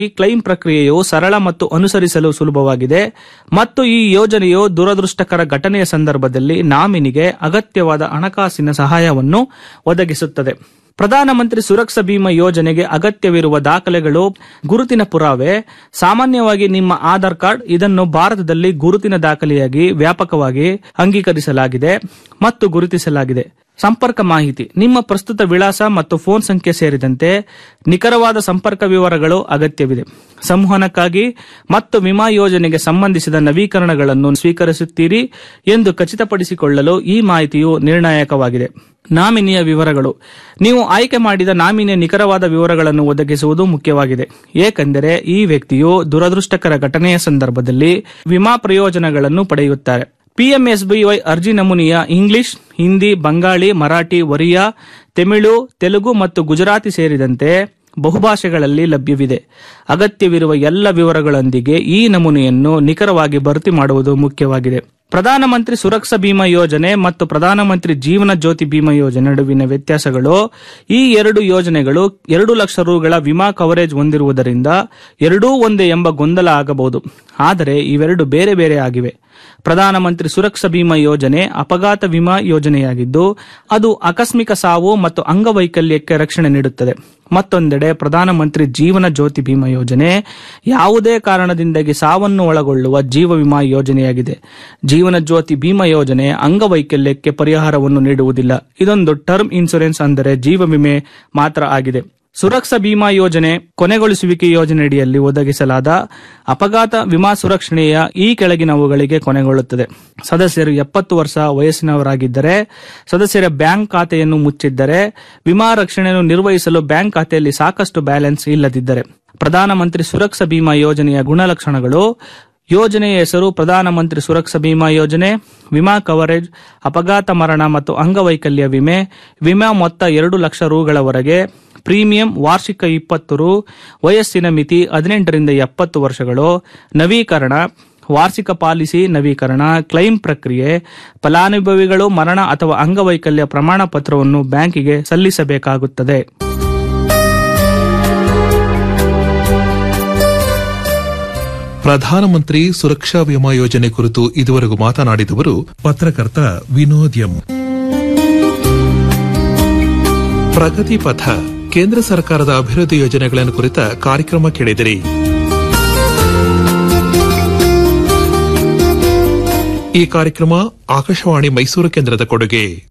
ಈ ಕ್ಲೈಮ್ ಪ್ರಕ್ರಿಯೆಯು ಸರಳ ಮತ್ತು ಅನುಸರಿಸಲು ಸುಲಭವಾಗಿದೆ ಮತ್ತು ಈ ಯೋಜನೆಯು ದುರದೃಷ್ಟಕರ ಘಟನೆಯ ಸಂದರ್ಭದಲ್ಲಿ ನಾಮಿನಿಗೆ ಅಗತ್ಯವಾದ ಹಣಕಾಸಿನ ಸಹಾಯವನ್ನು ಒದಗಿಸುತ್ತದೆ ಪ್ರಧಾನಮಂತ್ರಿ ಸುರಕ್ಷಾ ಬಿಮಾ ಯೋಜನೆಗೆ ಅಗತ್ಯವಿರುವ ದಾಖಲೆಗಳು ಗುರುತಿನ ಪುರಾವೆ ಸಾಮಾನ್ಯವಾಗಿ ನಿಮ್ಮ ಆಧಾರ್ ಕಾರ್ಡ್ ಇದನ್ನು ಭಾರತದಲ್ಲಿ ಗುರುತಿನ ದಾಖಲೆಯಾಗಿ ವ್ಯಾಪಕವಾಗಿ ಅಂಗೀಕರಿಸಲಾಗಿದೆ ಮತ್ತು ಗುರುತಿಸಲಾಗಿದೆ ಸಂಪರ್ಕ ಮಾಹಿತಿ ನಿಮ್ಮ ಪ್ರಸ್ತುತ ವಿಳಾಸ ಮತ್ತು ಫೋನ್ ಸಂಖ್ಯೆ ಸೇರಿದಂತೆ ನಿಖರವಾದ ಸಂಪರ್ಕ ವಿವರಗಳು ಅಗತ್ಯವಿದೆ ಸಂವಹನಕ್ಕಾಗಿ ಮತ್ತು ವಿಮಾ ಯೋಜನೆಗೆ ಸಂಬಂಧಿಸಿದ ನವೀಕರಣಗಳನ್ನು ಸ್ವೀಕರಿಸುತ್ತೀರಿ ಎಂದು ಖಚಿತಪಡಿಸಿಕೊಳ್ಳಲು ಈ ಮಾಹಿತಿಯು ನಿರ್ಣಾಯಕವಾಗಿದೆ ನಾಮಿನಿಯ ವಿವರಗಳು ನೀವು ಆಯ್ಕೆ ಮಾಡಿದ ನಾಮಿನಿಯ ನಿಖರವಾದ ವಿವರಗಳನ್ನು ಒದಗಿಸುವುದು ಮುಖ್ಯವಾಗಿದೆ ಏಕೆಂದರೆ ಈ ವ್ಯಕ್ತಿಯು ದುರದೃಷ್ಟಕರ ಘಟನೆಯ ಸಂದರ್ಭದಲ್ಲಿ ವಿಮಾ ಪ್ರಯೋಜನಗಳನ್ನು ಪಡೆಯುತ್ತಾರೆ ಪಿಎಂಎಸ್ಬಿವೈ ಅರ್ಜಿ ನಮೂನೆಯ ಇಂಗ್ಲಿಷ್ ಹಿಂದಿ ಬಂಗಾಳಿ ಮರಾಠಿ ಒರಿಯಾ ತಮಿಳು ತೆಲುಗು ಮತ್ತು ಗುಜರಾತಿ ಸೇರಿದಂತೆ ಬಹುಭಾಷೆಗಳಲ್ಲಿ ಲಭ್ಯವಿದೆ ಅಗತ್ಯವಿರುವ ಎಲ್ಲ ವಿವರಗಳೊಂದಿಗೆ ಈ ನಮೂನೆಯನ್ನು ನಿಖರವಾಗಿ ಭರ್ತಿ ಮಾಡುವುದು ಮುಖ್ಯವಾಗಿದೆ ಪ್ರಧಾನಮಂತ್ರಿ ಸುರಕ್ಷಾ ಬಿಮಾ ಯೋಜನೆ ಮತ್ತು ಪ್ರಧಾನಮಂತ್ರಿ ಜೀವನ ಜ್ಯೋತಿ ಬಿಮಾ ಯೋಜನೆ ನಡುವಿನ ವ್ಯತ್ಯಾಸಗಳು ಈ ಎರಡು ಯೋಜನೆಗಳು ಎರಡು ಲಕ್ಷ ರುಗಳ ವಿಮಾ ಕವರೇಜ್ ಹೊಂದಿರುವುದರಿಂದ ಎರಡೂ ಒಂದೇ ಎಂಬ ಗೊಂದಲ ಆಗಬಹುದು ಆದರೆ ಇವೆರಡು ಬೇರೆ ಬೇರೆ ಆಗಿವೆ ಪ್ರಧಾನಮಂತ್ರಿ ಸುರಕ್ಷಾ ಬಿಮಾ ಯೋಜನೆ ಅಪಘಾತ ವಿಮಾ ಯೋಜನೆಯಾಗಿದ್ದು ಅದು ಆಕಸ್ಮಿಕ ಸಾವು ಮತ್ತು ಅಂಗವೈಕಲ್ಯಕ್ಕೆ ರಕ್ಷಣೆ ನೀಡುತ್ತದೆ ಮತ್ತೊಂದೆಡೆ ಪ್ರಧಾನಮಂತ್ರಿ ಜೀವನ ಜ್ಯೋತಿ ಬಿಮಾ ಯೋಜನೆ ಯಾವುದೇ ಕಾರಣದಿಂದಾಗಿ ಸಾವನ್ನು ಒಳಗೊಳ್ಳುವ ಜೀವ ವಿಮಾ ಯೋಜನೆಯಾಗಿದೆ ಜೀವನ ಜ್ಯೋತಿ ಬಿಮಾ ಯೋಜನೆ ಅಂಗವೈಕಲ್ಯಕ್ಕೆ ಪರಿಹಾರವನ್ನು ನೀಡುವುದಿಲ್ಲ ಇದೊಂದು ಟರ್ಮ್ ಇನ್ಶೂರೆನ್ಸ್ ಅಂದರೆ ಜೀವ ವಿಮೆ ಮಾತ್ರ ಆಗಿದೆ ಸುರಕ್ಷಾ ಬಿಮಾ ಯೋಜನೆ ಕೊನೆಗೊಳಿಸುವಿಕೆ ಯೋಜನೆಯಡಿಯಲ್ಲಿ ಒದಗಿಸಲಾದ ಅಪಘಾತ ವಿಮಾ ಸುರಕ್ಷಣೆಯ ಈ ಕೆಳಗಿನವುಗಳಿಗೆ ಕೊನೆಗೊಳ್ಳುತ್ತದೆ ಸದಸ್ಯರು ಎಪ್ಪತ್ತು ವರ್ಷ ವಯಸ್ಸಿನವರಾಗಿದ್ದರೆ ಸದಸ್ಯರ ಬ್ಯಾಂಕ್ ಖಾತೆಯನ್ನು ಮುಚ್ಚಿದ್ದರೆ ವಿಮಾ ರಕ್ಷಣೆಯನ್ನು ನಿರ್ವಹಿಸಲು ಬ್ಯಾಂಕ್ ಖಾತೆಯಲ್ಲಿ ಸಾಕಷ್ಟು ಬ್ಯಾಲೆನ್ಸ್ ಇಲ್ಲದಿದ್ದರೆ ಪ್ರಧಾನಮಂತ್ರಿ ಸುರಕ್ಷಾ ಬಿಮಾ ಯೋಜನೆಯ ಗುಣಲಕ್ಷಣಗಳು ಯೋಜನೆಯ ಹೆಸರು ಪ್ರಧಾನಮಂತ್ರಿ ಸುರಕ್ಷಾ ಬಿಮಾ ಯೋಜನೆ ವಿಮಾ ಕವರೇಜ್ ಅಪಘಾತ ಮರಣ ಮತ್ತು ಅಂಗವೈಕಲ್ಯ ವಿಮೆ ವಿಮಾ ಮೊತ್ತ ಎರಡು ಲಕ್ಷ ರುಗಳವರೆಗೆ ಪ್ರೀಮಿಯಂ ವಾರ್ಷಿಕ ಇಪ್ಪತ್ತು ರು ವಯಸ್ಸಿನ ಮಿತಿ ಹದಿನೆಂಟರಿಂದ ಎಪ್ಪತ್ತು ವರ್ಷಗಳು ನವೀಕರಣ ವಾರ್ಷಿಕ ಪಾಲಿಸಿ ನವೀಕರಣ ಕ್ಲೈಮ್ ಪ್ರಕ್ರಿಯೆ ಫಲಾನುಭವಿಗಳು ಮರಣ ಅಥವಾ ಅಂಗವೈಕಲ್ಯ ಪ್ರಮಾಣ ಪತ್ರವನ್ನು ಬ್ಯಾಂಕಿಗೆ ಸಲ್ಲಿಸಬೇಕಾಗುತ್ತದೆ ಪ್ರಧಾನಮಂತ್ರಿ ಸುರಕ್ಷಾ ವಿಮಾ ಯೋಜನೆ ಕುರಿತು ಇದುವರೆಗೂ ಮಾತನಾಡಿದವರು ಪತ್ರಕರ್ತ ವಿನೋದ್ ಎಂ ಪ್ರಗತಿ ಪಥ ಕೇಂದ್ರ ಸರ್ಕಾರದ ಅಭಿವೃದ್ಧಿ ಯೋಜನೆಗಳನ್ನು ಕುರಿತ ಕಾರ್ಯಕ್ರಮ ಕೇಳಿದಿರಿ ಈ ಕಾರ್ಯಕ್ರಮ ಆಕಾಶವಾಣಿ ಮೈಸೂರು ಕೇಂದ್ರದ ಕೊಡುಗೆ